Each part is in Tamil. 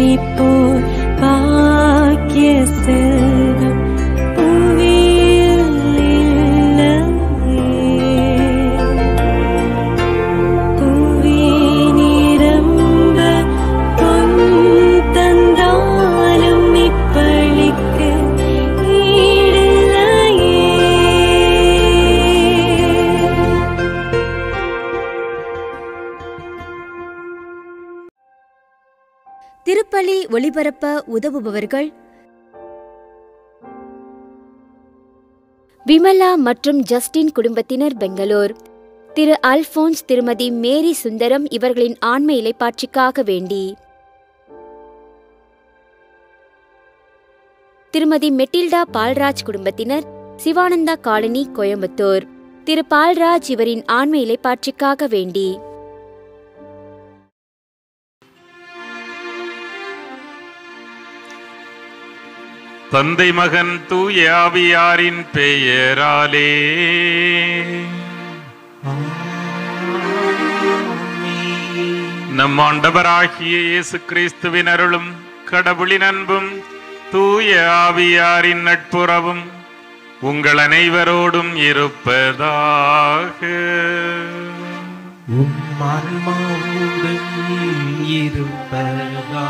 போல் பாக்கிய செல்வம் புவியில் இல்லையே. புவி நிரம்ப பொன் தந்தாலும் இப்பளிக்கு ஈடில்லையே திருப்பலி ஒளிபரப்ப உதவுபவர்கள் விமலா மற்றும் ஜஸ்டின் குடும்பத்தினர் பெங்களூர் திரு அல்போன்ஸ் திருமதி மேரி சுந்தரம் இவர்களின் ஆன்ம இலைப்பாட்சிக்காக வேண்டி திருமதி மெட்டில்டா பால்ராஜ் குடும்பத்தினர் சிவானந்தா காலனி கோயம்புத்தூர் திரு பால்ராஜ் இவரின் ஆன்ம இலைப்பாட்சிக்காக வேண்டி தந்தை மகன் தூய ஆவியாரின் பெயராலே நம் ஆண்டவராகிய இயேசு கிறிஸ்துவின் அருளும் கடவுளின் அன்பும் தூய ஆவியாரின் நட்புறவும் உங்கள் அனைவரோடும் இருப்பதாக உம் ஆன்மாவோடும் இருப்பதாக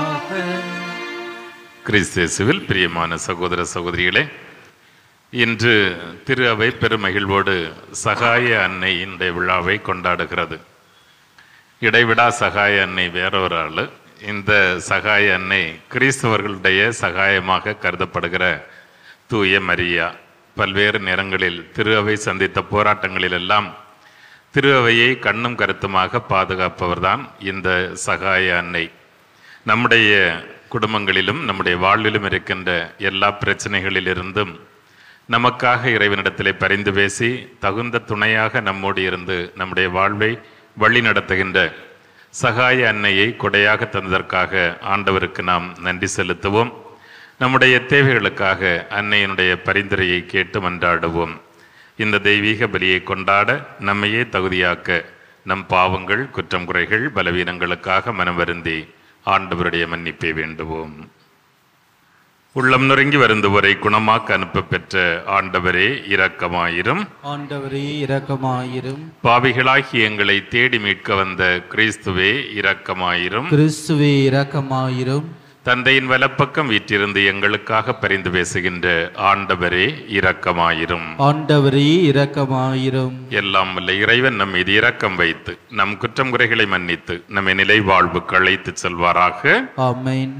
கிறிஸ்தேசுவில் பிரியமான சகோதர சகோதரிகளே இன்று திரு அவை பெருமகிழ்வோடு சகாய அன்னை இந்த விழாவை கொண்டாடுகிறது இடைவிடா சகாய அன்னை வேறொரு ஆள் இந்த சகாய அன்னை கிறிஸ்தவர்களுடைய சகாயமாக கருதப்படுகிற தூய மரியா பல்வேறு நேரங்களில் திரு அவை சந்தித்த போராட்டங்களிலெல்லாம் திரு அவையை கண்ணும் கருத்துமாக பாதுகாப்பவர்தான் இந்த சகாய அன்னை நம்முடைய குடும்பங்களிலும் நம்முடைய வாழ்விலும் இருக்கின்ற எல்லா பிரச்சனைகளிலிருந்தும் நமக்காக இறைவனிடத்திலே பரிந்து பேசி தகுந்த துணையாக நம்மோடு இருந்து நம்முடைய வாழ்வை வழி நடத்துகின்ற சகாய அன்னையை கொடையாக தந்ததற்காக ஆண்டவருக்கு நாம் நன்றி செலுத்துவோம் நம்முடைய தேவைகளுக்காக அன்னையினுடைய பரிந்துரையை கேட்டு மன்றாடுவோம் இந்த தெய்வீக பலியை கொண்டாட நம்மையே தகுதியாக்க நம் பாவங்கள் குற்றம் குறைகள் பலவீனங்களுக்காக மனம் வருந்தி ஆண்டவருடைய மன்னிப்பை வேண்டுவோம் உள்ளம் நொறுங்கி வருந்துவரை குணமாக்க அனுப்ப பெற்ற ஆண்டவரே இரக்கமாயிரும் ஆண்டவரே இரக்கமாயிரும் பாவிகளாகி எங்களை தேடி மீட்க வந்த கிறிஸ்துவே இரக்கமாயிரும் கிறிஸ்துவே இரக்கமாயிரும் தந்தையின் வலப்பக்கம் வீற்றிருந்து எங்களுக்காக பரிந்து பேசுகின்ற ஆண்டவரே இரக்கமாயிரும் ஆண்டவரே இரக்கமாயிரும் எல்லாம் வல்ல இறைவன் நம் மீது இரக்கம் வைத்து நம் குற்றம் குறைகளை மன்னித்து நம்மை நிலை வாழ்வுக்கு அழைத்துச் செல்வாராக ஆமென்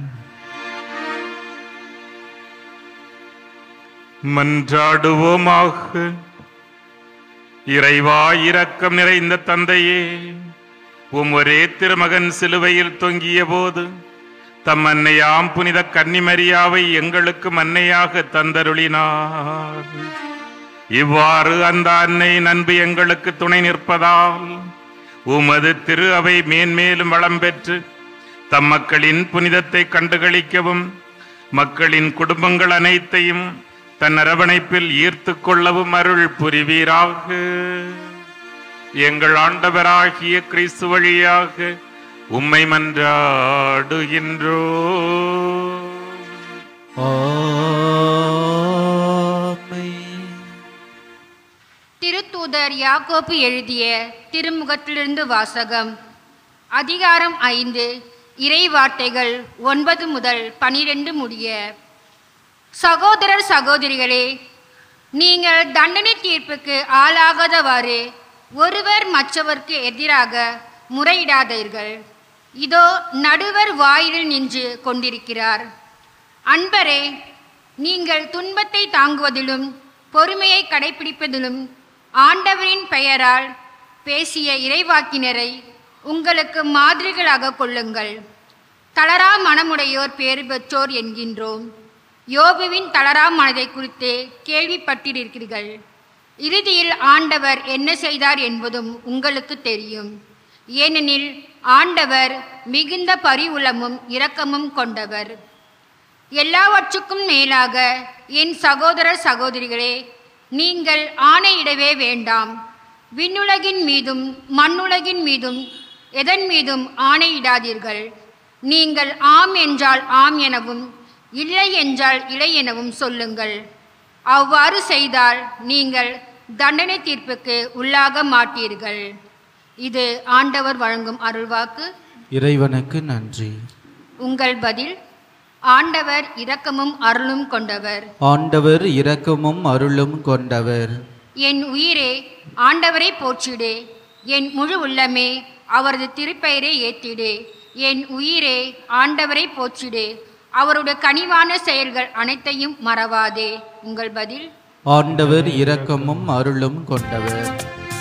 மன்றாடுவோமாக இறைவா இரக்கம் நிறைந்த தந்தையே உம் ஒரே திருமகன் சிலுவையில் தொங்கிய போது தம் அன்னையாம் புனித கன்னிமரியாவை எங்களுக்கு மன்னையாக தந்தருளினார் இவ்வாறு அந்த அன்னையின் அன்பு எங்களுக்கு துணை நிற்பதால் உமது திரு அவை மேன்மேலும் வளம் பெற்று தம் மக்களின் புனிதத்தை கண்டுகளிக்கவும் மக்களின் குடும்பங்கள் அனைத்தையும் தன் அரவணைப்பில் ஈர்த்து கொள்ளவும் அருள் புரிவீராக எங்கள் ஆண்டவராகிய கிறிஸ்து வழியாக உம்மை மன்றாடுகின்றோ ஆமென் திருத்தூதர் யாக்கோப்பு எழுதிய திருமுகத்திலிருந்து வாசகம் அதிகாரம் ஐந்து இறை வார்த்தைகள் ஒன்பது முதல் பனிரெண்டு முடிய சகோதரர் சகோதரிகளே நீங்கள் தண்டனை தீர்ப்புக்கு ஆளாகாதவாறு ஒருவர் மற்றவருக்கு எதிராக முறையிடாதீர்கள் இதோ நடுவர் வாயிலில் நின்று கொண்டிருக்கிறார் அன்பரே நீங்கள் துன்பத்தை தாங்குவதிலும் பொறுமையை கடைபிடிப்பதிலும் ஆண்டவரின் பெயரால் பேசிய இறைவாக்கினரை உங்களுக்கு மாதிரிகளாக கொள்ளுங்கள் தளரா மனமுடையோர் பேறு பெற்றோர் என்கின்றோம் யோபுவின் தளரா மனதை குறித்து கேள்விப்பட்டிருக்கிறீர்கள் இறுதியில் ஆண்டவர் என்ன செய்தார் என்பதும் உங்களுக்கு தெரியும் ஏனெனில் ஆண்டவர் மிகுந்த பரிவுளமும் இரக்கமும் கொண்டவர் எல்லாவற்றுக்கும் மேலாக என் சகோதரர் சகோதரிகளே நீங்கள் ஆணையிடவே வேண்டாம் விண்ணுலகின் மீதும் மண்ணுலகின் மீதும் எதன் மீதும் ஆணையிடாதீர்கள் நீங்கள் ஆம் என்றால் ஆம் எனவும் இல்லை என்றால் இல்லை எனவும் சொல்லுங்கள் அவ்வாறு செய்தால் நீங்கள் தண்டனை தீர்ப்புக்கு உள்ளாக மாட்டீர்கள் இது ஆண்டவர் வழங்கும் அருள்வாக்கு இறைவனுக்கு நன்றி உங்கள் பதில் ஆண்டவர் இரக்கமும் அருளும் கொண்டவர் ஆண்டவர் இரக்கமும் அருளும் கொண்டவர் என் உயிரே ஆண்டவரை போற்றிடு என் முழு உள்ளமே அவரது திருப்பெயரை ஏத்திடு என் உயிரே ஆண்டவரை போற்றிடு அவருடைய கனிவான செயல்கள் அனைத்தையும் மறவாதே உங்கள் பதில் ஆண்டவர் இரக்கமும் அருளும் கொண்டவர்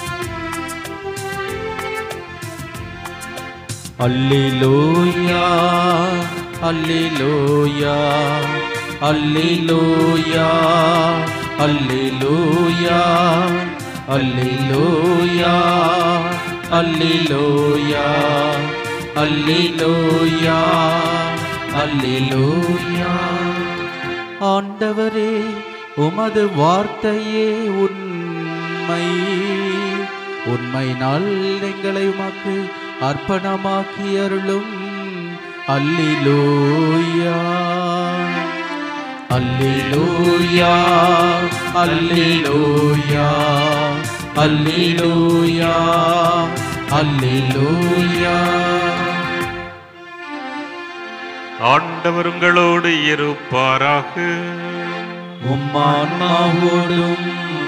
அல்லேலூயா அல்லேலூயா அல்லேலூயா அல்லேலூயா அல்லேலூயா அல்லேலூயா அல்லேலூயா அல்லேலூயா ஆண்டவரே உமது வார்த்தையே உண்மை உண்மை நாள் எங்களை உமக்கு அர்ப்பணமாக்கி அருளும் அல்லேலூயா அல்லேலூயா அல்லேலூயா அல்லேலூயா அல்லேலூயா ஆண்டவர் உங்களோடு இருப்பாராக உம்மான்மாவோடும்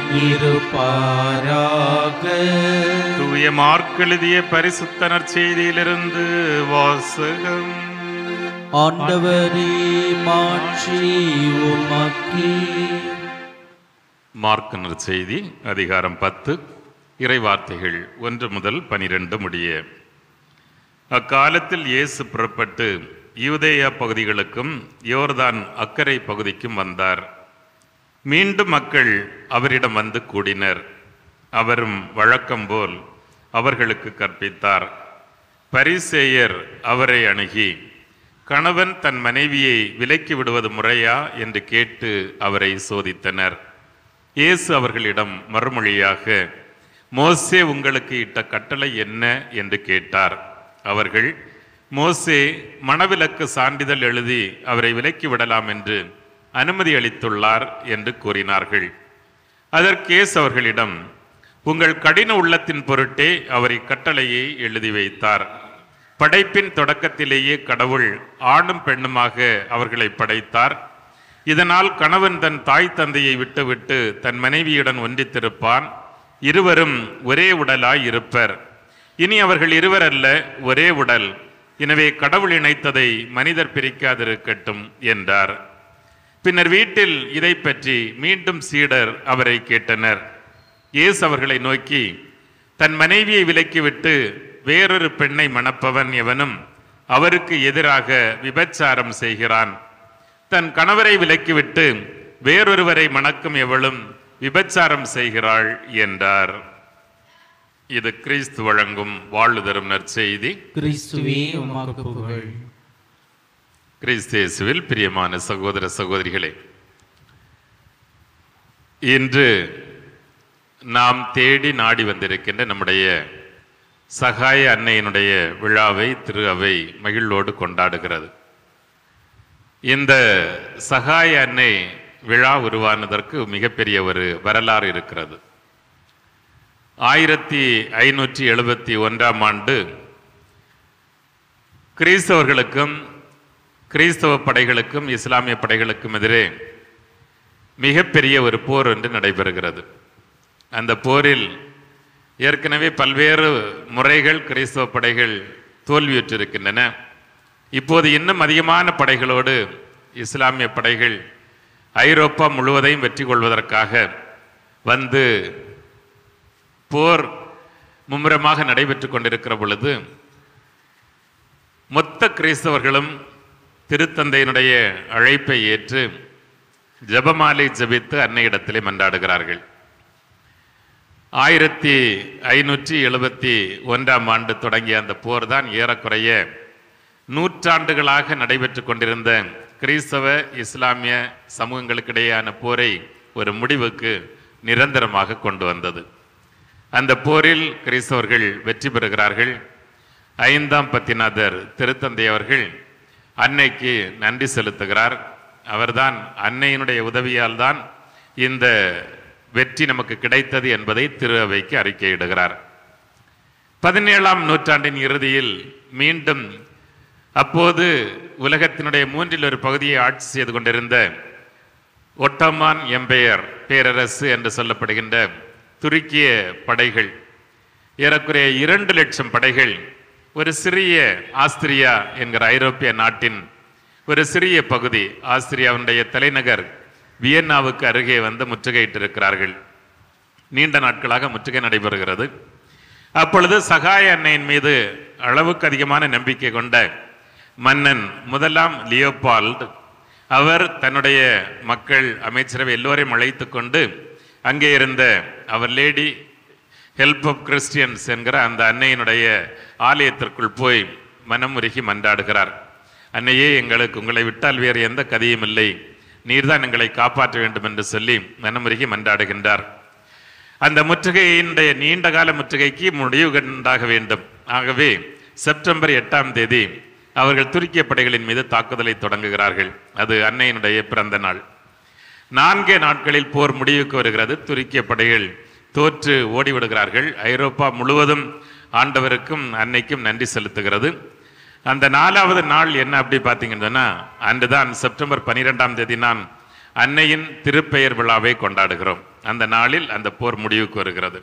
இருப்பாராக தூய மார்க்கெழுதிய பரிசுத்த நற்செய்தியிலிருந்து வாசகம் ஆண்டவரே மாட்சி உமக்கே மார்க் நற்செய்தி அதிகாரம் பத்து இறைவார்த்தைகள் ஒன்று முதல் பனிரெண்டு முடிய அக்காலத்தில் இயேசு புறப்பட்டு யூதேயா பகுதிகளுக்கும் யோர்தான் அக்கரை பகுதிக்கும் வந்தார் மீண்டும் மக்கள் அவரிடம் வந்து கூடினர் அவரும் வழக்கம் போல் அவர்களுக்கு கற்பித்தார் பரிசேயர் அவரை அணுகி கணவன் தன் மனைவியை விலக்கி விடுவது முறையா என்று கேட்டு அவரை சோதித்தனர் இயேசு அவர்களிடம் மறுமொழியாக மோசே உங்களுக்கு இட்ட கட்டளை என்ன என்று கேட்டார் அவர்கள் மோசே மணவிலக்கு சான்றிதழ் எழுதி அவரை விலக்கி விடலாம் என்று அனுமதி அளித்துள்ளார் என்று கூறினார்கள் அதற்கு இயேசு அவர்களிடம் உங்கள் கடின உள்ளத்தின் பொருட்டே அவர் இக்கட்டளையை எழுதி வைத்தார் படைப்பின் தொடக்கத்திலேயே கடவுள் ஆணும் பெண்ணுமாக அவர்களை படைத்தார் இதனால் கணவன் தன் தாய் தந்தையை விட்டுவிட்டு தன் மனைவியுடன் ஒன்றித்திருப்பான் இருவரும் ஒரே உடலாய் இருப்பர் இனி அவர்கள் இருவர் அல்ல ஒரே உடல் எனவே கடவுள் இணைத்ததை மனிதர் பிரிக்காதிருக்கட்டும் என்றார் பின்னர் வீட்டில் இதை பற்றி மீண்டும் சீடர் அவரை கேட்டனர் இயேசு அவர்களை நோக்கி தன் மனைவியை விலக்கிவிட்டு வேறொரு பெண்ணை மணப்பவன் எவனும் அவருக்கு எதிராக விபச்சாரம் செய்கிறான் தன் கணவரை விலக்கிவிட்டு வேறொருவரை மணக்கும் எவளும் விபச்சாரம் செய்கிறாள் என்றார் இது கிறிஸ்து வழங்கும் வாழ்வு தரும் நற்செய்தி கிறிஸ்துவே உமக்கு புகழ் கிறிஸ்தேசுவில் பிரியமான சகோதர சகோதரிகளே இன்று நாம் தேடி நாடி வந்திருக்கின்ற நம்முடைய சகாய அன்னையினுடைய விழாவை திரு அவை மகிழ்வோடு கொண்டாடுகிறது இந்த சகாய அன்னை விழா உருவானதற்கு மிகப்பெரிய ஒரு வரலாறு இருக்கிறது ஆயிரத்தி ஐநூற்றி எழுபத்தி ஒன்றாம் ஆண்டு கிறிஸ்தவர்களுக்கும் கிறிஸ்தவ படைகளுக்கும் இஸ்லாமிய படைகளுக்கும் எதிரே மிகப்பெரிய ஒரு போர் ஒன்று நடைபெறுகிறது அந்த போரில் ஏற்கனவே பல்வேறு முறைகள் கிறிஸ்தவ படைகள் தோல்வியுற்றிருக்கின்றன இப்போது இன்னும் அதிகமான படைகளோடு இஸ்லாமிய படைகள் ஐரோப்பா முழுவதையும் வெற்றி கொள்வதற்காக வந்து போர் மும்முரமாக நடைபெற்று கொண்டிருக்கிற பொழுது மொத்த கிறிஸ்தவர்களும் திருத்தந்தையினுடைய அழைப்பை ஏற்று ஜெபமாலை ஜெபித்து அன்னையிடத்திலே மன்றாடுகிறார்கள் ஆயிரத்தி ஐநூற்றி எழுபத்தி ஒன்றாம் ஆண்டு தொடங்கிய அந்த போர் தான் ஏறக்குறைய நூற்றாண்டுகளாக நடைபெற்று கொண்டிருந்த கிறிஸ்தவ இஸ்லாமிய சமூகங்களுக்கிடையேயான போரை ஒரு முடிவுக்கு நிரந்தரமாக கொண்டு வந்தது அந்த போரில் கிறிஸ்தவர்கள் வெற்றி பெறுகிறார்கள் ஐந்தாம் பத்திநாதர் திருத்தந்தை அவர்கள் அன்னைக்கு நன்றி செலுத்துகிறார் அவர்தான் அன்னையினுடைய உதவியால் தான் இந்த வெற்றி நமக்கு கிடைத்தது என்பதை திரு அவைக்கு அறிக்கையிடுகிறார் பதினேழாம் நூற்றாண்டின் இறுதியில் மீண்டும் அப்போது உலகத்தினுடைய மூன்றில் ஒரு பகுதியை ஆட்சி செய்து கொண்டிருந்த ஒட்டமான் எம்பையர் பேரரசு என்று சொல்லப்படுகின்ற துருக்கிய படைகள் ஏறக்குறைய இரண்டு லட்சம் படைகள் ஒரு சிறிய ஆஸ்திரியா என்கிற ஐரோப்பிய நாட்டின் ஒரு சிறிய பகுதி ஆஸ்திரியாவுடைய தலைநகர் வியன்னாவுக்கு அருகே வந்து முற்றுகையிட்டிருக்கிறார்கள் நீண்ட நாட்களாக முற்றுகை நடைபெறுகிறது அப்பொழுது சகாய அன்னையின் மீது அளவுக்கு அதிகமான நம்பிக்கை கொண்ட மன்னன் முதலாம் லியோபால்ட் அவர் தன்னுடைய மக்கள் அமைச்சரவை எல்லோரையும் அழைத்து கொண்டு அங்கே இருந்த அவர் லேடி ஹெல்ப் ஆஃப் கிறிஸ்டியன்ஸ் என்கிற அந்த அன்னையினுடைய ஆலயத்திற்குள் போய் மனமுருகி மன்றாடுகிறார் அன்னையே எங்களுக்கு உங்களை விட்டால் வேறு எந்த கதையும் இல்லை நீர்தான் எங்களை காப்பாற்ற வேண்டும் என்று சொல்லி மனமுருகி மன்றாடுகின்றார் அந்த முற்றுகையினுடைய நீண்ட கால முற்றுகைக்கு முடிவு கண்டாக வேண்டும் ஆகவே செப்டம்பர் எட்டாம் தேதி அவர்கள் துருக்கிய படைகளின் மீது தாக்குதலை தொடங்குகிறார்கள் அது அன்னையினுடைய பிறந்த நாள் நான்கே நாட்களில் போர் முடிவுக்கு வருகிறது துருக்கிய படைகள் தோற்று ஓடிவிடுகிறார்கள் ஐரோப்பா முழுவதும் ஆண்டவருக்கும் அன்னைக்கும் நன்றி செலுத்துகிறது அந்த நாலாவது நாள் என்ன அப்படி பார்த்தீங்கன்னா அன்றுதான் செப்டம்பர் பன்னிரெண்டாம் தேதி நாம் அன்னையின் திருப்பெயர் விழாவை கொண்டாடுகிறோம் அந்த நாளில் அந்த போர் முடிவுக்கு வருகிறது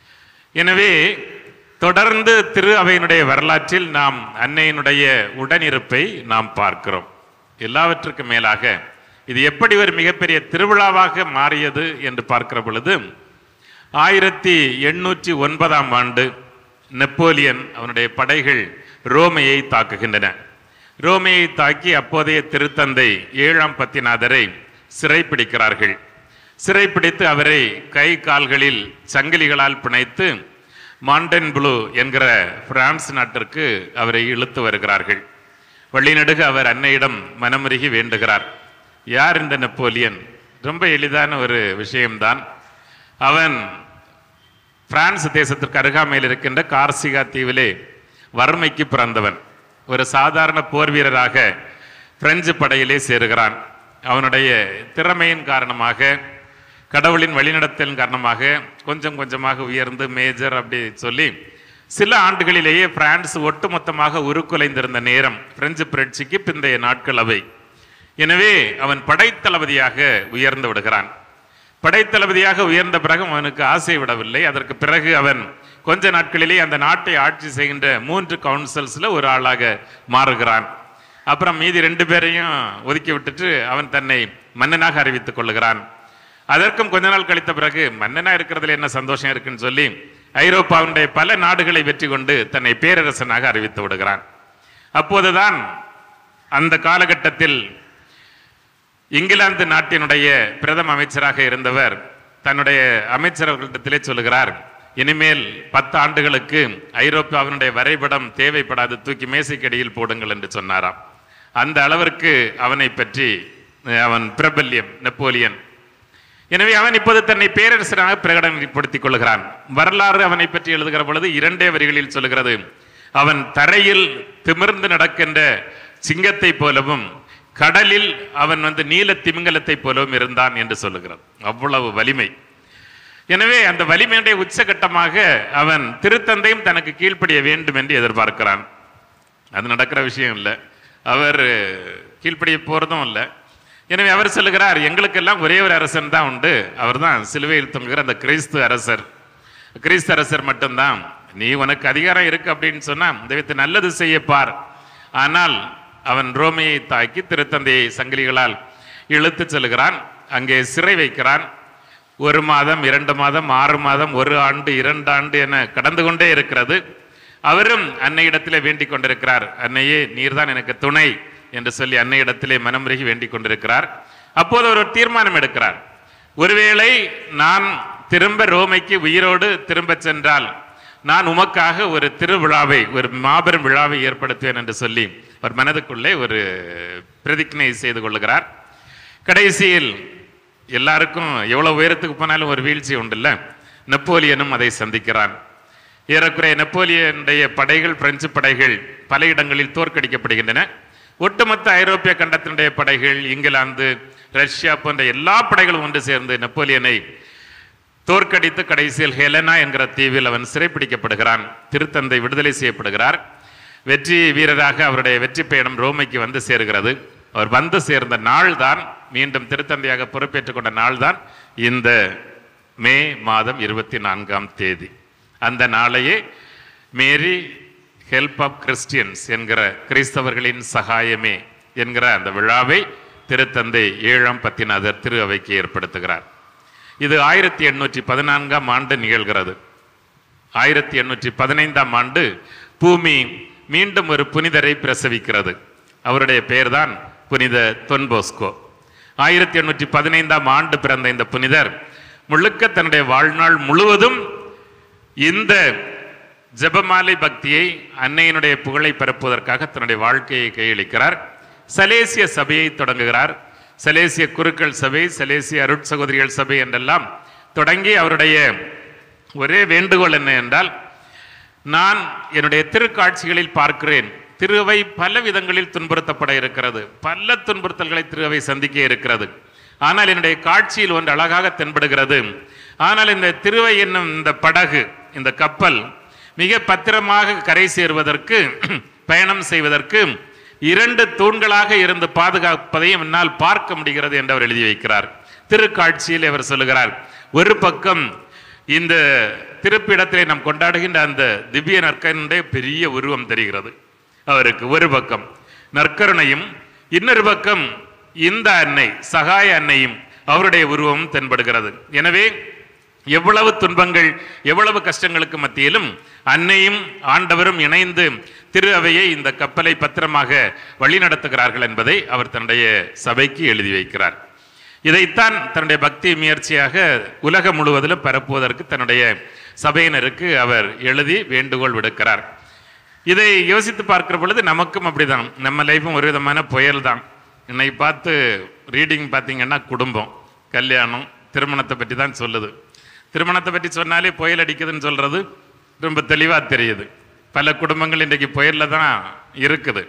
எனவே தொடர்ந்து திரு அவையினுடைய வரலாற்றில் நாம் அன்னையினுடைய உடனிருப்பை நாம் பார்க்கிறோம் எல்லாவற்றுக்கும் மேலாக இது எப்படி ஒரு மிகப்பெரிய திருவிழாவாக மாறியது என்று பார்க்கிற பொழுது ஆயிரத்தி எண்ணூற்றி ஒன்பதாம் ஆண்டு நெப்போலியன் அவனுடைய படைகள் ரோமையை தாக்குகின்றன ரோமையை தாக்கி அப்போதைய திருத்தந்தை ஏழாம் பத்திநாதரை சிறைப்பிடிக்கிறார்கள் சிறைப்பிடித்து அவரை கை கால்களில் சங்கிலிகளால் பிணைத்து மாண்டன் ப்ளூ என்கிற பிரான்ஸ் நாட்டிற்கு அவரை இழுத்து வருகிறார்கள் வழிநடுக அவர் அன்னையிடம் மனமுருகி வேண்டுகிறார் யார் இந்த நெப்போலியன் ரொம்ப எளிதான ஒரு விஷயம்தான் அவன் பிரான்ஸ் தேசத்திற்கு அருகாமையில் இருக்கின்ற கார்சிகா தீவிலே வறுமைக்கு பிறந்தவன் ஒரு சாதாரண போர் வீரராக பிரெஞ்சு படையிலே சேருகிறான் அவனுடைய திறமையின் காரணமாக கடவுளின் வழிநடத்தலின் காரணமாக கொஞ்சம் கொஞ்சமாக உயர்ந்து மேஜர் அப்படி சொல்லி சில ஆண்டுகளிலேயே பிரான்ஸ் ஒட்டுமொத்தமாக உருக்குலைந்திருந்த நேரம் பிரெஞ்சு புரட்சிக்கு பிந்தைய நாட்கள் அவை எனவே அவன் படைத்தளபதியாக உயர்ந்து விடுகிறான் படைத்தளபதியாக உயர்ந்த பிறகு அவனுக்கு ஆசை விடவில்லை அதற்கு பிறகு அவன் கொஞ்ச நாட்களிலே அந்த நாட்டை ஆட்சி செய்கின்ற மூன்று கவுன்சில்ஸ்ல ஒரு ஆளாக மாறுகிறான் அப்புறம் மீதி ரெண்டு பேரையும் ஒதுக்கி விட்டுட்டு அவன் தன்னை மன்னனாக அறிவித்துக் கொள்ளுகிறான் அதற்கும் கொஞ்ச நாள் கழித்த பிறகு மன்னனா இருக்கிறதுல என்ன சந்தோஷம் இருக்குன்னு சொல்லி ஐரோப்பாவுடைய பல நாடுகளை வெற்றி கொண்டு தன்னை பேரரசனாக அறிவித்து விடுகிறான் அப்போதுதான் அந்த காலகட்டத்தில் இங்கிலாந்து நாட்டினுடைய பிரதம அமைச்சராக இருந்தவர் தன்னுடைய அமைச்சரவர்களிடத்திலே சொல்லுகிறார் இனிமேல் பத்து ஆண்டுகளுக்கு ஐரோப்பாவினுடைய வரைபடம் தேவைப்படாது தூக்கி மேசைக்கடியில் போடுங்கள் என்று சொன்னாராம் அந்த அளவிற்கு அவனை பற்றி அஹ், அவன் பிரபல்யம் நெப்போலியன் எனவே அவன் இப்போது தன்னை பேரரசராக பிரகடனப்படுத்திக் கொள்கிறான் வரலாறு அவனை பற்றி எழுதுகிற பொழுது இரண்டே வரிகளில் சொல்லுகிறது அவன் தரையில் திமிர்ந்து நடக்கின்ற சிங்கத்தை போலவும் கடலில் அவன் வந்து நீல திமிங்கலத்தை போலவும் இருந்தான் என்று சொல்லுகிறான் அவ்வளவு வலிமை எனவே அந்த வலிமையுடைய உச்சகட்டமாக அவன் திருத்தந்தையும் தனக்கு கீழ்ப்படிய வேண்டும் என்று எதிர்பார்க்கிறான் அது நடக்கிற விஷயம் இல்லை அவர் கீழ்ப்படிய போறதும் இல்லை எனவே அவர் சொல்லுகிறார் எங்களுக்கெல்லாம் ஒரே ஒரு அரசன் தான் உண்டு அவர்தான் சிலுவையில் தொங்குகிற அந்த கிறிஸ்து அரசர் கிறிஸ்து அரசர் மட்டும்தான் நீ உனக்கு அதிகாரம் இருக்கு அப்படின்னு சொன்னா தெய்வத்தை நல்லது செய்யப்பார் ஆனால் அவன் ரோமையை தாக்கி திருத்தந்தையை சங்கிலிகளால் இழுத்துச் செல்கிறான் அங்கே சிறை வைக்கிறான் ஒரு மாதம் இரண்டு மாதம் ஆறு மாதம் ஒரு ஆண்டு இரண்டு ஆண்டு என கடந்து கொண்டே இருக்கிறது அவரும் அன்னையிடத்திலே வேண்டிக் கொண்டிருக்கிறார் அன்னையே நீர்தான் எனக்கு துணை என்று சொல்லி அன்னையிடத்திலே மனமுருகி வேண்டிக் கொண்டிருக்கிறார் அப்போது அவர் ஒரு தீர்மானம் எடுக்கிறார் ஒருவேளை நான் திரும்ப ரோமைக்கு உயிரோடு திரும்பச் சென்றால் நான் உமக்காக ஒரு திருவிழாவை ஒரு மாபெரும் விழாவை ஏற்படுத்துவேன் என்று சொல்லி அவர் மனதுக்குள்ளே ஒரு பிரதிஜ்ஞை செய்து கொள்ளுகிறார் கடைசியில் எல்லாருக்கும் எவ்வளவு உயரத்துக்கு போனாலும் ஒரு வீழ்ச்சி உண்டுல்ல நெப்போலியனும் அதை சந்திக்கிறான் ஏறக்குறைய நெப்போலியனுடைய படைகள் பிரெஞ்சு படைகள் பல இடங்களில் தோற்கடிக்கப்படுகின்றன ஒட்டுமொத்த ஐரோப்பிய கண்டத்தினுடைய படைகள் இங்கிலாந்து ரஷ்யா போன்ற எல்லா படைகளும் ஒன்று சேர்ந்து நெப்போலியனை தோற்கடித்து கடைசியில் ஹெலனா என்கிற தீவில் அவன் சிறைப்பிடிக்கப்படுகிறான் திருத்தந்தை விடுதலை செய்யப்படுகிறார் வெற்றி வீரராக அவருடைய வெற்றி பயணம் ரோமைக்கு வந்து சேருகிறது அவர் வந்து சேர்ந்த நாள்தான் மீண்டும் திருத்தந்தையாக பொறுப்பேற்றுக் கொண்ட நாள்தான் இந்த மே மாதம் இருபத்தி நான்காம் தேதி அந்த நாளையே மேரி ஹெல்ப் ஆஃப் கிறிஸ்டியன்ஸ் என்கிற கிறிஸ்தவர்களின் சகாயமே என்கிற அந்த விழாவை திருத்தந்தை ஏழாம் பத்திநாதர் திரு அவைக்கு ஏற்படுத்துகிறார் இது ஆயிரத்தி எண்ணூற்றி பதினான்காம் ஆண்டு நிகழ்கிறது ஆயிரத்தி எண்ணூற்றி பதினைந்தாம் ஆண்டு பூமி மீண்டும் ஒரு புனிதரை பிரசவிக்கிறது அவருடைய பெயர்தான் புனித தொன்போஸ்கோ ஆயிரத்தி எண்ணூற்றி பதினைந்தாம் ஆண்டு பிறந்த இந்த புனிதர் முழுக்க தன்னுடைய வாழ்நாள் முழுவதும் இந்த ஜெபமாலை பக்தியை அன்னையினுடைய புகழை பரப்புவதற்காக தன்னுடைய வாழ்க்கையை கையளிக்கிறார் சலேசிய சபையை தொடங்குகிறார் சலேசிய குருக்கள் சபை சலேசிய அருட்சகோதரிகள் சபை என்றெல்லாம் தொடங்கி அவருடைய ஒரே வேண்டுகோள் என்ன என்றால் நான் என்னுடைய திருக்காட்சிகளில் பார்க்கிறேன் திருவை பல விதங்களில் துன்புறுத்தப்பட இருக்கிறது பல துன்புறுத்தல்களை திருவை சந்திக்க இருக்கிறது ஆனால் என்னுடைய காட்சியில் ஒன்று அழகாக தென்படுகிறது ஆனால் இந்த திருவை என்னும் இந்த படகு இந்த கப்பல் மிக பத்திரமாக கரை சேருவதற்கு பயணம் செய்வதற்கு இரண்டு தூண்களாக இருந்து பாதுகாப்பதையும் என்னால் பார்க்க முடிகிறது என்று அவர் எழுதி வைக்கிறார் திருக்காட்சியில் அவர் சொல்லுகிறார் ஒரு பக்கம் இந்த திருப்பிடத்திலே நாம் கொண்டாடுகின்ற அந்த திவ்ய நற்கனுடைய பெரிய உருவம் தெரிகிறது அவருக்கு ஒரு பக்கம் நற்கருணையும் இன்னொரு பக்கம் இந்த அன்னை சகாய அன்னையும் அவருடைய உருவமும் தென்படுகிறது எனவே எவ்வளவு துன்பங்கள் எவ்வளவு கஷ்டங்களுக்கு மத்தியிலும் அன்னையும் ஆண்டவரும் இணைந்து திரு அவையை இந்த கப்பலை பத்திரமாக வழிநடத்துகிறார்கள் என்பதை அவர் தன்னுடைய சபைக்கு எழுதி வைக்கிறார் இதைத்தான் தன்னுடைய பக்தி முயற்சியாக உலகம் முழுவதிலும் பரப்புவதற்கு தன்னுடைய சபையினருக்கு அவர் எழுதி வேண்டுகோள் விடுக்கிறார் இதை யோசித்து பார்க்கிற பொழுது நமக்கும் அப்படிதான் நம்ம லைஃப்பும் ஒரு விதமான புயல் தான் இன்னைக்கு பார்த்து ரீடிங் பார்த்தீங்கன்னா குடும்பம் கல்யாணம் திருமணத்தை பற்றி தான் சொல்லுது திருமணத்தை பற்றி சொன்னாலே புயல் அடிக்குதுன்னு சொல்றது ரொம்ப தெளிவாக தெரியுது பல குடும்பங்கள் இன்றைக்கு புயலில் தான் இருக்குது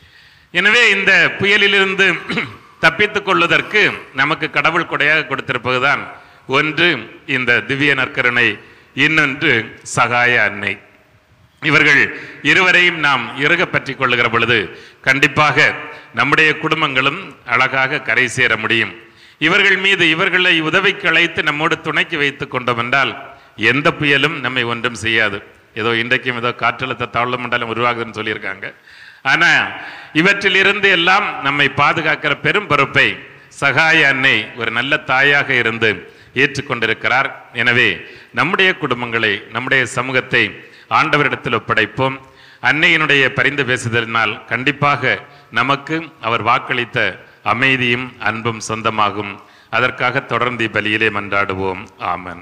எனவே இந்த புயலிலிருந்து தப்பித்துக் கொள்வதற்கு நமக்கு கடவுள் கொடையாக கொடுத்திருப்பதுதான் ஒன்று இந்த திவ்ய நற்கருணை இன்னொன்று சகாய அன்னை இவர்கள் இருவரையும் நாம் இறுக பற்றி கொள்ளுகிற பொழுது கண்டிப்பாக நம்முடைய குடும்பங்களும் அழகாக கரை சேர முடியும் இவர்கள் மீது இவர்களை உதவிக்கு அழைத்து நம்மோடு துணைக்கு வைத்துக் கொண்டோம் என்றால் எந்த புயலும் நம்மை ஒன்றும் செய்யாது ஏதோ இன்றைக்கும் ஏதோ காற்றழுத்த தாழ்வு மண்டலம் உருவாகுதுன்னு சொல்லியிருக்காங்க ஆனா இவற்றிலிருந்து எல்லாம் நம்மை பாதுகாக்கிற பெரும் பொறுப்பை சகாய அன்னை ஒரு நல்ல தாயாக இருந்து ஏற்றுக்கொண்டிருக்கிறார் எனவே நம்முடைய குடும்பங்களை நம்முடைய சமூகத்தை ஆண்டவரிடத்தில் ஒப்படைப்போம் அன்னையினுடைய பரிந்து பேசுதலினால் கண்டிப்பாக நமக்கு அவர் வாக்களித்த அமைதியும் அன்பும் சொந்தமாகும் அதற்காக தொடர்ந்து பலியிலே மன்றாடுவோம் ஆமன்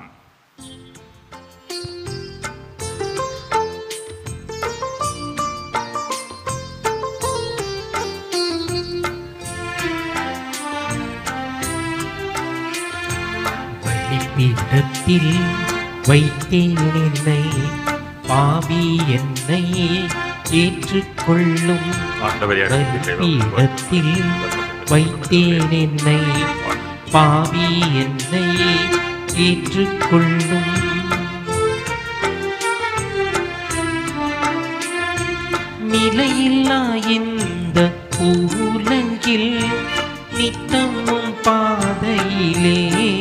பலிப்பீடத்தில் வைத்தேன் என்னை பாவி என்னை ஏற்றுக்கொள்ளும் ஆண்டவரே பலிப்பீடத்தில் வைத்தேன் என்னை பாவி என்னை ஏற்றுக்கொள்ளும் நிலையில்லா இந்த பூலங்கில் நித்தமும் பாதையிலே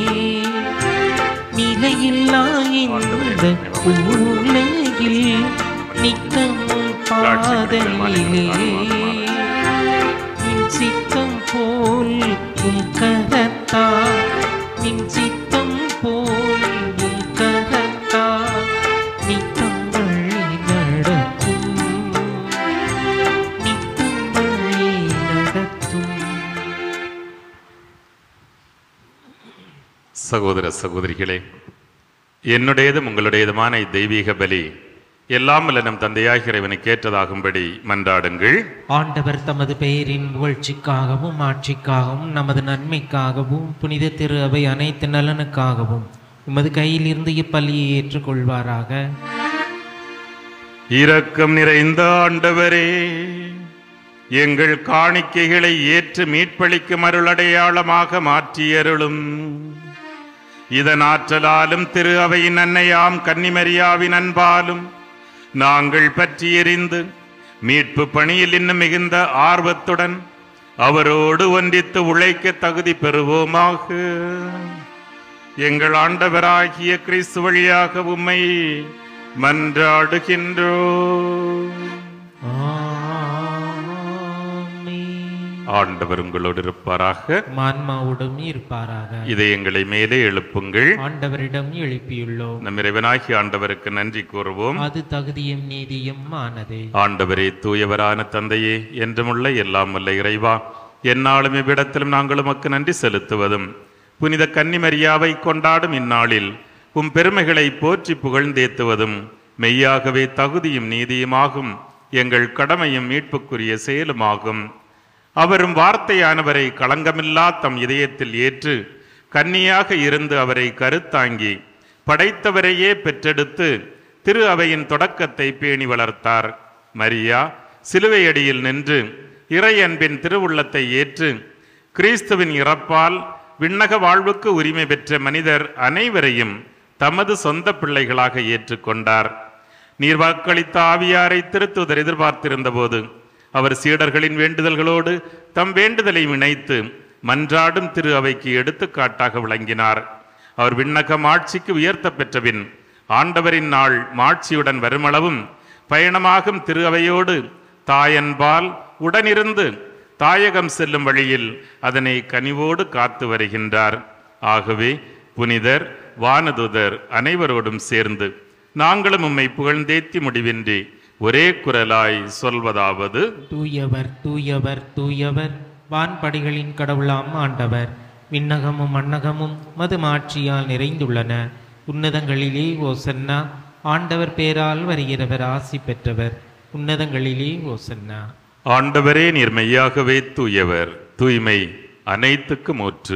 நிலையில்லா இந்த பூலகில் நித்தமும் பாதையிலே நின் சித்தம் போல் உன் கரத்தா நின் சித்தம் போல் உன் கரத்தா நித்தம் வழி நடத்தும் நித்தம் வழி நடத்தும் சகோதர சகோதரிகளே என்னுடையதும் உங்களுடையதுமான தெய்வீக பலி எல்லாம் வல்ல நம் தந்தையாகிய இறைவனுக்கு ஏற்றதாகும்படி மன்றாடுங்கள் ஆண்டவர் தமது பெயரின் புகழ்ச்சிக்காகவும் ஆட்சிக்காகவும் நமது நன்மைக்காகவும் புனித திரு அவை அனைத்து நலனுக்காகவும் உமது கையிலிருந்து இப்பள்ளியை ஏற்றுக்கொள்வாராக இரக்கம் நிறைந்த ஆண்டவரே எங்கள் காணிக்கைகளை ஏற்று மீட்பளிக்கும் அருளடையாளமாக மாற்றியருளும் இதன் ஆற்றலாலும் திரு அவையின் அன்னையாம் கன்னிமரியாவின் அன்பாலும் நாங்கள் பற்றி எறிந்து மீட்பு பணியில் இன்னும் மிகுந்த ஆர்வத்துடன் அவரோடு ஒன்றித்து உழைக்க தகுதி பெறுவோமாக எங்கள் ஆண்டவராகிய கிறிஸ்து வழியாக உம்மை மன்றாடுகின்றோ ஆமென். ஆண்டவர் உங்களோடு இருப்பாராக மான்மாவுடன் இருப்பாராக இதை எங்களை மேலே எழுப்புங்கள் ஆண்டவரிடம் எழுப்பியுள்ளோம் நம் இறைவனாகிய ஆண்டவருக்கு நன்றி கூறுவோம் அது தகுதியும் நீதியும் ஆனதே ஆண்டவரே தூயவரான தந்தையே என்றுமுள்ள எல்லாம் வல்ல இறைவா எந்நாளும் இவ்விடத்திலும் நாங்கள் உமக்கு நன்றி செலுத்துவதும் புனித கன்னிமரியாவை கொண்டாடும் இந்நாளில் உம் பெருமைகளை போற்றி புகழ்ந்தேத்துவதும் மெய்யாகவே தகுதியும் நீதியுமாகும் எங்கள் கடமையும் மீட்புக்குரிய செயலுமாகும் அவரும் வார்த்தையானவரை களங்கமில்லா தம் இதயத்தில் ஏற்று கன்னியாக இருந்து அவரை கருத்தாங்கி படைத்தவரையே பெற்றெடுத்து திரு அவையின் தொடக்கத்தை பேணி வளர்த்தார் மரியா சிலுவையடியில் நின்று இறை அன்பின் திருவுள்ளத்தை ஏற்று கிறிஸ்துவின் இறப்பால் விண்ணக வாழ்வுக்கு உரிமை பெற்ற மனிதர் அனைவரையும் தமது சொந்த பிள்ளைகளாக ஏற்றுக்கொண்டார் நீர் வாக்களித்த ஆவியாரை திருத்துதர் எதிர்பார்த்திருந்த போது அவர் சீடர்களின் வேண்டுதல்களோடு தம் வேண்டுதலை இணைத்து மன்றாடும் திரு அவைக்கு எடுத்துக்காட்டாக விளங்கினார் அவர் விண்ணகம் ஆட்சிக்கு உயர்த்த பெற்றபின் ஆண்டவரின் நாள் மாட்சியுடன் வருமளவும் பயணமாகும் திரு அவையோடு தாயன்பால் உடனிருந்து தாயகம் செல்லும் வழியில் அதனை கனிவோடு காத்து வருகின்றார் ஆகவே புனிதர் வானதுதர் அனைவரோடும் சேர்ந்து நாங்களும் உம்மை புகழ்ந்தேத்தி முடிவின்றி ஒரே குரலாய் சொல்வதாவது தூயவர் தூயவர் தூயவர் வான்படிகளின் கடவுளாம் ஆண்டவர் விண்ணகமும் மண்ணகமும் மது மாட்சியால் நிறைந்துள்ளன உன்னதங்களிலே ஓசன்னா ஆண்டவர் பேரால் வருகிறவர் ஆசி பெற்றவர் உன்னதங்களிலே ஓசன்னா ஆண்டவரே நீர் மெய்யாகவே தூயவர் தூய்மை அனைத்துக்கும் ஊற்று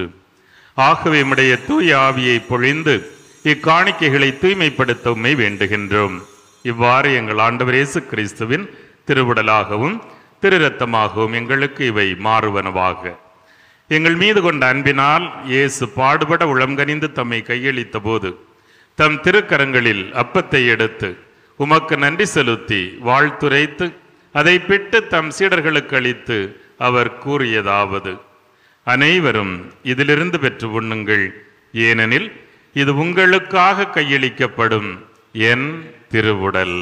ஆகவே உம்முடைய தூய ஆவியை பொழிந்து இக்காணிக்கைகளை தூய்மைப்படுத்த உம்மை வேண்டுகின்றோம் இவ்வாறு எங்கள் ஆண்டவர் இயேசு கிறிஸ்துவின் திருவுடலாகவும் திரு ரத்தமாகவும் எங்களுக்கு இவை மாறுவனவாக எங்கள் மீது கொண்ட அன்பினால் இயேசு பாடுபட உளம்கனிந்து தம்மை கையளித்த போது தம் திருக்கரங்களில் அப்பத்தை எடுத்து உமக்கு நன்றி செலுத்தி வாழ்த்துரைத்து அதை பிட்டு தம் சீடர்களுக்கு அளித்து அவர் கூறியதாவது அனைவரும் இதிலிருந்து பெற்று உண்ணுங்கள் ஏனெனில் இது உங்களுக்காக கையளிக்கப்படும் என் திருவுடல்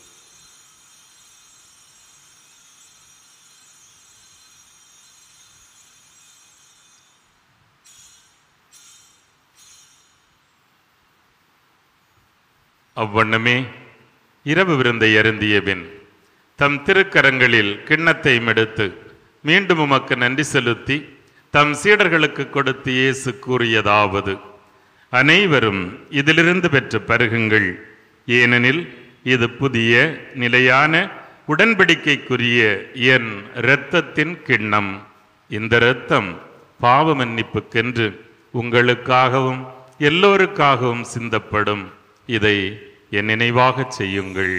அவ்வண்ணமே இரவு விருந்தை அருந்திய பின் தம் திருக்கரங்களில் கிண்ணத்தை எடுத்து மீண்டும் உமக்கு நன்றி செலுத்தி தம் சீடர்களுக்கு கொடுத்து இயேசு கூறியதாவது அனைவரும் இதிலிருந்து பெற்று பருகுங்கள் ஏனெனில் இது புதிய நிலையான உடன்படிக்கைக்குரிய என் இரத்தத்தின் கிண்ணம் இந்த இரத்தம் பாவ மன்னிப்புக்கென்று உங்களுக்காகவும் எல்லோருக்காகவும் சிந்தப்படும் இதை என் நினைவாகச் செய்யுங்கள்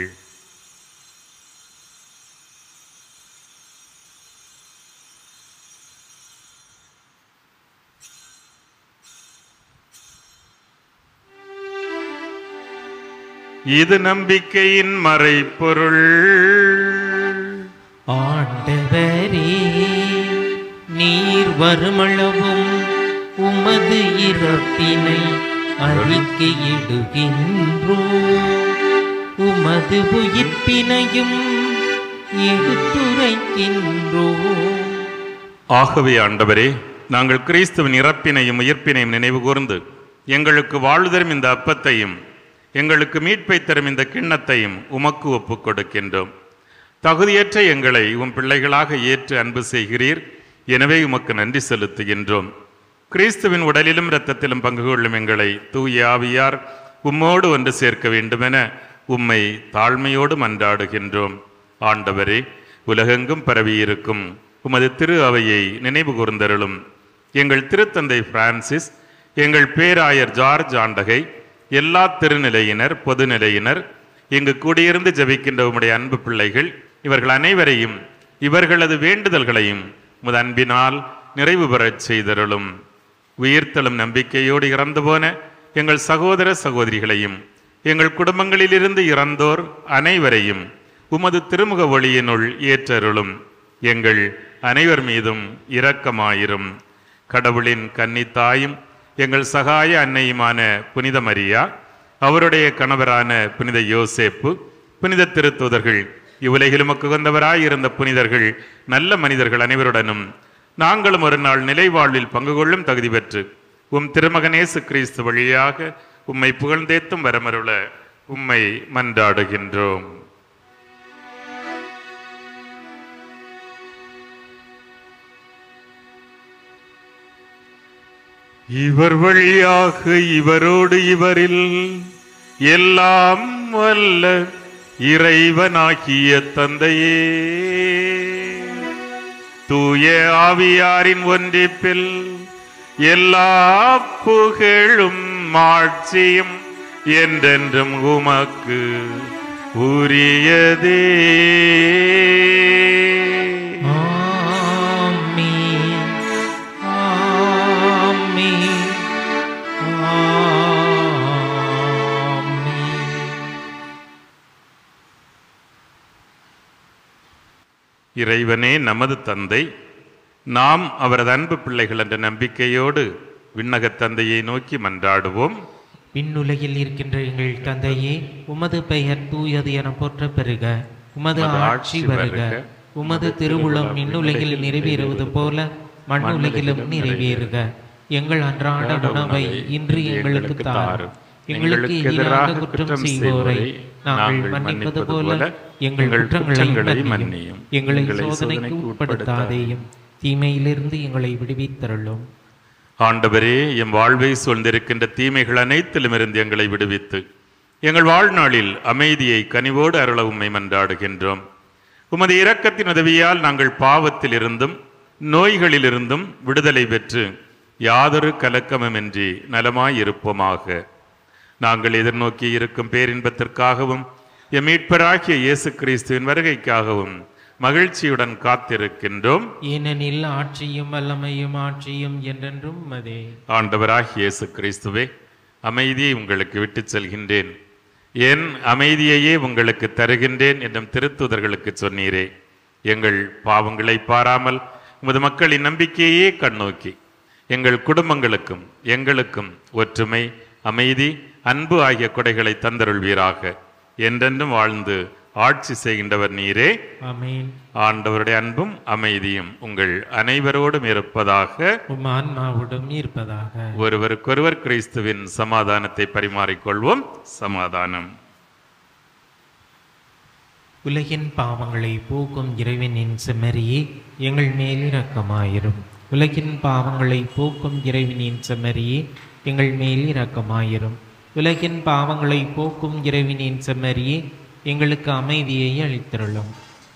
இது நம்பிக்கையின் மறைப்பொருள் ஆண்டவரே நீர் வருமளவும் உமது இறப்பினை அறிக்கையிடுகின்றோ உமது உயிர்ப்பினையும் எடுத்துரைக்கின்றோ ஆகவே ஆண்டவரே நாங்கள் கிறிஸ்துவின் இறப்பினையும் உயிர்ப்பினையும் நினைவு கூர்ந்து எங்களுக்கு வாழ்வு தரும் இந்த அப்பத்தையும் எங்களுக்கு மீட்பை தரும் இந்த கிண்ணத்தையும் உமக்கு ஒப்புக் கொடுக்கின்றோம் தகுதியற்ற எங்களை உம் பிள்ளைகளாக ஏற்று அன்பு செய்கிறீர் எனவே உமக்கு நன்றி செலுத்துகின்றோம் கிறிஸ்துவின் உடலிலும் இரத்தத்திலும் பங்கு கொள்ளும் எங்களை தூய ஆவியார் உம்மோடு ஒன்று சேர்க்க வேண்டுமென உம்மை தாழ்மையோடு மன்றாடுகின்றோம் ஆண்டவரே உலகெங்கும் பரவியிருக்கும் உமது திரு அவையை நினைவு கூர்ந்தருளும் எங்கள் திருத்தந்தை பிரான்சிஸ் எங்கள் பேராயர் ஜார்ஜ் ஆண்டகை எல்லா திருநிலையினர் பொதுநிலையினர் இங்கு கூடியிருந்து ஜெபிக்கின்ற உம்முடைய அன்பு பிள்ளைகள் இவர்கள் அனைவரையும் இவர்களது வேண்டுதல்களையும் உமது அன்பினால் நிறைவு பெறச் செய்தருளும் உயிர்த்தலும் நம்பிக்கையோடு இறந்து போன எங்கள் சகோதர சகோதரிகளையும் எங்கள் குடும்பங்களிலிருந்து இறந்தோர் அனைவரையும் உமது திருமுக ஒளியினுள் ஏற்றருளும் எங்கள் அனைவர் மீதும் இரக்கமாயிரும் கடவுளின் கன்னித்தாயும் எங்கள் சகாய அன்னையுமான புனித மரியா அவருடைய கணவரான புனித யோசேப்பு புனித திருத்தூதர்கள் இவ்வுலகில் உமக்கு உகந்தவராய் இருந்த புனிதர்கள் நல்ல மனிதர்கள் அனைவருடனும் நாங்களும் ஒரு நாள் நிலைவாழ்வில் பங்கு கொள்ளும் தகுதி பெற்று உம் திருமகனேசு கிறிஸ்து வழியாக உம்மை புகழ்ந்தேத்தும் வரமருள உம்மை மன்றாடுகின்றோம் இவர் வழியாக இவரோடு இவரில் எல்லாம் வல்ல இறைவனாகிய தந்தையே தூய ஆவியாரின் ஒன்றிப்பில் எல்லா புகழும் ஆட்சியும் என்றென்றும் உமக்கு உரியதே ஆமென். ஆமென். ஆமென். இறைவனே நமது தந்தை நாம் அவரது அன்பு பிள்ளைகள் என்ற நம்பிக்கையோடு விண்ணகத் தந்தையை நோக்கி மன்றாடுவோம் விண்ணுலகில் இருக்கின்ற எங்கள் தந்தையே உமது பெயர் தூயது என போற்ற பெறுக உமது ஆட்சி வருக உமது திருவுளம் விண்ணுலகில் நிறைவேறுவது போல மண்ணுலகிலும் நிறைவேறுக எங்கள் அன்றாட உணவை இன்று எங்களுக்கு தாரும் எங்களுக்கு எதிராக குற்றம் செய்வோரை நாங்கள் மன்னிப்பது போல எங்கள் குற்றங்களை மன்னியும் எங்களை சோதனைக்கு உட்படுத்தாதேயும் தீமையிலிருந்து எங்களை விடுவித்தருளும் ஆண்டவரே எம் வாழ்வை சூழ்ந்திருக்கின்ற தீமைகள் அனைத்திலுமிருந்து எங்களை விடுவித்து எங்கள் வாழ்நாளில் அமைதியை கனிவோடு அருள உம்மை மன்றாடுகின்றோம் உமது இரக்கத்தின் உதவியால் நாங்கள் பாவத்திலிருந்தும் நோய்களிலிருந்தும் விடுதலை பெற்று யாதொரு கலக்கமுமின்றி நலமாயிருப்போமாக நாங்கள் எதிர்நோக்கி இருக்கும் பேரின்பத்திற்காகவும் எம் மீட்பராகிய இயேசு கிறிஸ்துவின் வருகைக்காகவும் மகிழ்ச்சியுடன் காத்திருக்கின்றோம் ஏனெனில் ஆட்சியும் வல்லமையும் ஆட்சியும் என்றென்றும் மதே ஆண்டவராகிய இயேசு கிறிஸ்துவே அமைதியை உங்களுக்கு விட்டுச் செல்கின்றேன் என் அமைதியையே உங்களுக்கு தருகின்றேன் என்றும் திருத்துதர்களுக்கு சொன்னீரே எங்கள் பாவங்களை பாராமல் உமது மக்களின் நம்பிக்கையே கண்ணோக்கி எங்கள் குடும்பங்களுக்கும் எங்களுக்கும் ஒற்றுமை அமைதி அன்பு ஆகிய கொடைகளை தந்தருள்வீராக என்றென்றும் வாழ்ந்து ஆட்சி செய்கின்றவர் நீரே ஆமென் ஆண்டவருடைய அன்பும் அமைதியும் உங்கள் அனைவரோடும் இருப்பதாக உம் ஆன்மாவுடன் இருப்பதாக ஒருவருக்கொருவர் கிறிஸ்துவின் சமாதானத்தை பரிமாறிக்கொள்வோம் சமாதானம் உலகின் பாவங்களை போக்கும் இறைவனின் செம்மறியே எங்கள் மேல் இரக்கமாயிரும் உலகின் பாவங்களை போக்கும் இறைவனின் செம்மறியே எங்கள் மேல் இரக்கமாயிரும் உலகின் பாவங்களை போக்கும் இறைவனின் செம்மறியே எங்களுக்கு அமைதியை அளித்தருளும்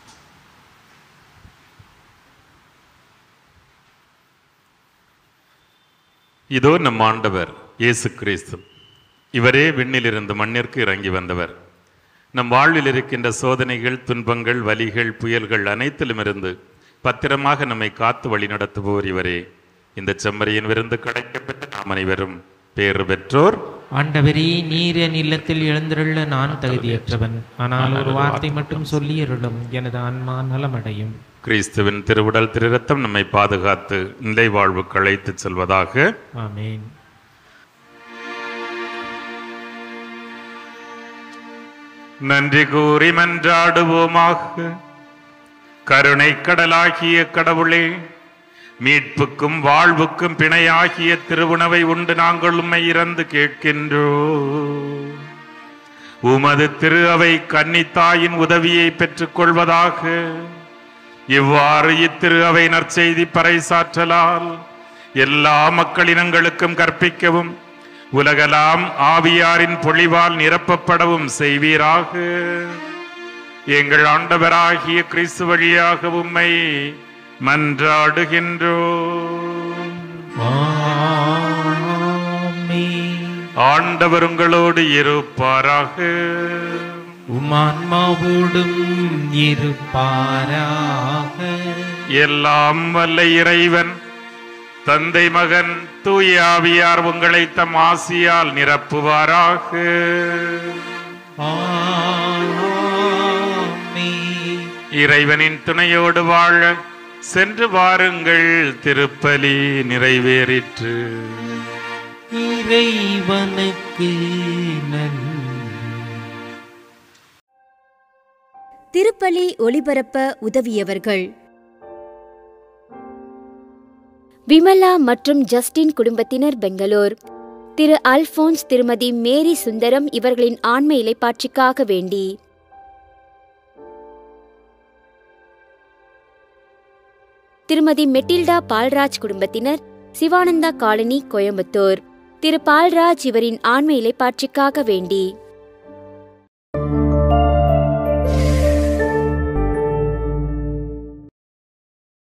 இதோ நம் ஆண்டவர் இயேசு கிறிஸ்து இவரே விண்ணிலிருந்து மண்ணிற்கு இறங்கி வந்தவர் நம் வாழ்வில் இருக்கின்ற சோதனைகள் துன்பங்கள் வலிகள் புயல்கள் அனைத்திலுமிருந்து பத்திரமாக நம்மை காத்து வழிநடத்துபவர் இவரே இந்த செம்மறியின் விருந்து கிடைக்கப்பெற்ற நாம் அனைவரும் பேறு பெற்றோர் ஆண்டவரே நீர் என் இல்லத்தில் எழுந்திருள்ள நான் தகுதியற்றவன் ஆனால் ஒரு வார்த்தை மட்டும் சொல்லி அருளும் எனது ஆன்மா நலமடையும் கிறிஸ்துவின் திருவுடல் திருரத்தம் நம்மை பாதுகாத்து நிலை வாழ்வுக்கு அழைத்துச் செல்வதாக ஆமென் நன்றி கூறி மன்றாடுவோமாக கருணை கடலாகிய கடவுளே மீட்புக்கும் வாழ்வுக்கும் பிணையாகிய திருவுணவை உண்டு நாங்கள் உம்மை இறந்து கேட்கின்றோம் உமது திரு அவை கன்னித்தாயின் உதவியை பெற்றுக் கொள்வதாக இவ்வாறு இத்திரு அவை நற்செய்தி பறைசாற்றலால் எல்லா மக்களினங்களுக்கும் கற்பிக்கவும் உலகலாம் ஆவியாரின் பொழிவால் நிரப்பப்படவும் செய்வீராக எங்கள் ஆண்டவராகிய கிறிஸ்து வழியாக உம்மை மன்றாடுகின்றோம் ஆமென் ஆண்டவர் உங்களோடு இருப்பாராக உமான்மாவோடும் இருப்பாராக எல்லாம் வல்ல இறைவன் தந்தை மகன் தூய ஆவியார் உங்களை தம் ஆசியால் நிரப்புவாராக ஆமென். இறைவனின் துணையோடு வாழ சென்று வாருங்கள் திருப்பலி நிறைவேறிற்று இறைவனுக்கு நன்றி திருப்பலி ஒளிபரப்ப உதவியவர்கள் விமலா மற்றும் ஜஸ்டின் குடும்பத்தினர் பெங்களூர் திரு அல்போன்ஸ் திருமதி மேரி சுந்தரம் இவர்களின் ஆன்ம இலைப்பாட்சிக்காக வேண்டி திருமதி மெட்டில்டா பால்ராஜ் குடும்பத்தினர் சிவானந்தா காலனி கோயம்புத்தூர் திரு பால்ராஜ் இவரின் ஆன்ம இலைப்பாட்சிக்காக வேண்டி